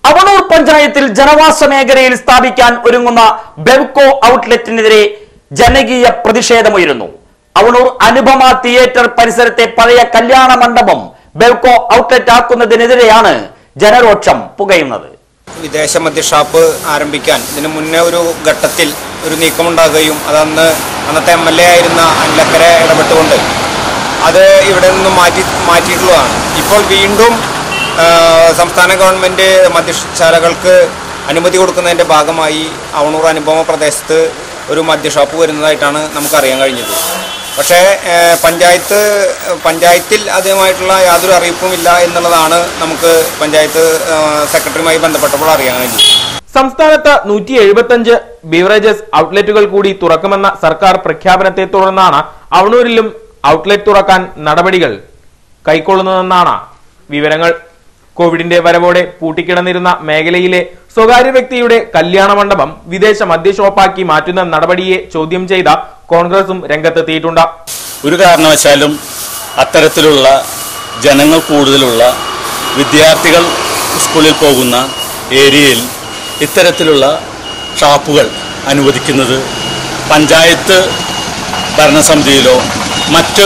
അവണൂർ പഞ്ചായത്തിൽ ജനവാസ മേഖലയിൽ സ്ഥാപിക്കാൻ ഒരുങ്ങുന്ന ബെവ്കോ ഔട്ട്ലെറ്റിനെതിരെ ജനകീയ പ്രതിഷേധമുയരുന്നു അവണൂർ അനുപമ തിയേറ്റർ പരിസരത്തെ പഴയ കല്യാണ മണ്ഡപം ബെവ്കോ ഔട്ട്ലെറ്റ് ആക്കുന്നതിനെതിരെയാണ് ജനരോക്ഷം പുകയുന്നത് വിദേശ മദ്യ ഷാപ്പ് ആരംഭിക്കാൻ ഇതിനു മുന്നേ ഒരു ഘട്ടത്തിൽ ഒരു നീക്കമുണ്ടാകുകയും അതന്ന് അന്നത്തെ എം എൽ എ ആയിരുന്ന അനിലക്കര ഇടപെട്ടുകൊണ്ട് അത് ഇവിടെ നിന്നും മാറ്റി മാറ്റിയിട്ടുള്ളതാണ് ഇപ്പോൾ വീണ്ടും ആ, സംസ്ഥാന ഗവൺമെൻറ് മദ്യശാലകൾക്ക് അനുമതി കൊടുക്കുന്നതിൻ്റെ ഭാഗമായി അവണൂർ അനുപമ പ്രദേശത്ത് ഒരു മദ്യ ഷാപ്പ് വരുന്നതായിട്ടാണ് നമുക്കറിയാൻ കഴിഞ്ഞത് പക്ഷേ ഏ, പഞ്ചായത്ത് പഞ്ചായത്തിൽ അതുമായിട്ടുള്ള യാതൊരു അറിയിപ്പുമില്ല എന്നുള്ളതാണ് നമുക്ക് പഞ്ചായത്ത് ആ, സെക്രട്ടറിയുമായി ബന്ധപ്പെട്ടപ്പോൾ അറിയാൻ കഴിഞ്ഞത് സംസ്ഥാനത്ത് നൂറ്റി എഴുപത്തഞ്ച് ബീവറേജസ് ഔട്ട്ലെറ്റുകൾ കൂടി തുറക്കുമെന്ന സർക്കാർ പ്രഖ്യാപനത്തെ തുടർന്നാണ് അവണൂരിലും ഔട്ട്ലെറ്റ് തുറക്കാൻ നടപടികൾ കൈക്കൊള്ളുന്നതെന്നാണ് വിവരങ്ങൾ കോവിഡിന്റെ വരവോടെ പൂട്ടിക്കിടന്നിരുന്ന മേഖലയിലെ സ്വകാര്യ വ്യക്തിയുടെ കല്യാണ മണ്ഡപം വിദേശ മദ്യ ഷോപ്പാക്കി മാറ്റുന്ന നടപടിയെ ചോദ്യം ചെയ്ത കോൺഗ്രസും രംഗത്തെത്തിയിട്ടുണ്ട് ഒരു കാരണവശാലും അത്തരത്തിലുള്ള ജനങ്ങൾ കൂടുതലുള്ള വിദ്യാർത്ഥികൾ സ്കൂളിൽ പോകുന്ന ഏരിയയിൽ ഇത്തരത്തിലുള്ള ഷാപ്പുകൾ അനുവദിക്കുന്നത് പഞ്ചായത്ത് ഭരണസമിതിയിലോ മറ്റ്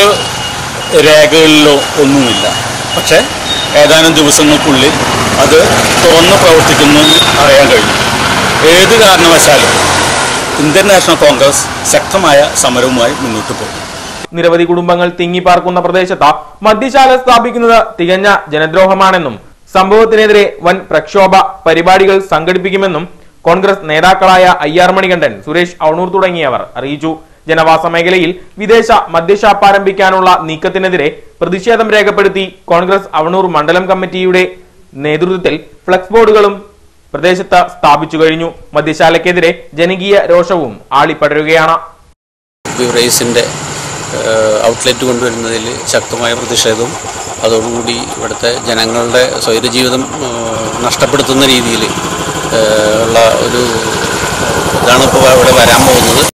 രേഖകളിലോ ഒന്നുമില്ല പക്ഷേ ഏതാനും ദിവസങ്ങൾക്കുള്ളിൽ അത് തുറന്ന് പ്രവർത്തിക്കുന്നു അറിയാൻ കഴിഞ്ഞു ഏത് കാരണവശാലും ഇന്ത്യൻ നാഷണൽ കോൺഗ്രസ് ശക്തമായ സമരവുമായി മുന്നോട്ട് പോകും നിരവധി കുടുംബങ്ങൾ തിങ്ങിപ്പാർക്കുന്ന പ്രദേശത്ത് മദ്യശാല സ്ഥാപിക്കുന്നത് തികഞ്ഞ ജനദ്രോഹമാണെന്നും സംഭവത്തിനെതിരെ വൻ പ്രക്ഷോഭ പരിപാടികൾ സംഘടിപ്പിക്കുമെന്നും കോൺഗ്രസ് നേതാക്കളായ അയ്യാർ മണികണ്ഠൻ സുരേഷ് ഔണൂർ തുടങ്ങിയവർ അറിയിച്ചു ജനവാസ മേഖലയിൽ വിദേശ മദ്യഷാപ്പ് ആരംഭിക്കാനുള്ള നീക്കത്തിനെതിരെ പ്രതിഷേധം രേഖപ്പെടുത്തി കോൺഗ്രസ് അവണൂർ മണ്ഡലം കമ്മിറ്റിയുടെ നേതൃത്വത്തിൽ ഫ്ലക്സ് ബോർഡുകളും പ്രദേശത്ത് സ്ഥാപിച്ചു കഴിഞ്ഞു മദ്യശാലയ്ക്കെതിരെ ജനകീയ രോഷവും ആളിപ്പടരുകയാണ് ബിവറേസിൻ്റെ ഔട്ട്ലെറ്റ് കൊണ്ടുവരുന്നതിൽ ശക്തമായ പ്രതിഷേധവും അതോടുകൂടി ഇവിടുത്തെ ജനങ്ങളുടെ സ്വൈരജീവിതം ഏഹ്, നഷ്ടപ്പെടുത്തുന്ന രീതിയിൽ ഏഹ്, ഉള്ള ഒരു ഇതാണ് ഇപ്പോൾ ഇവിടെ വരാൻ പോകുന്നത്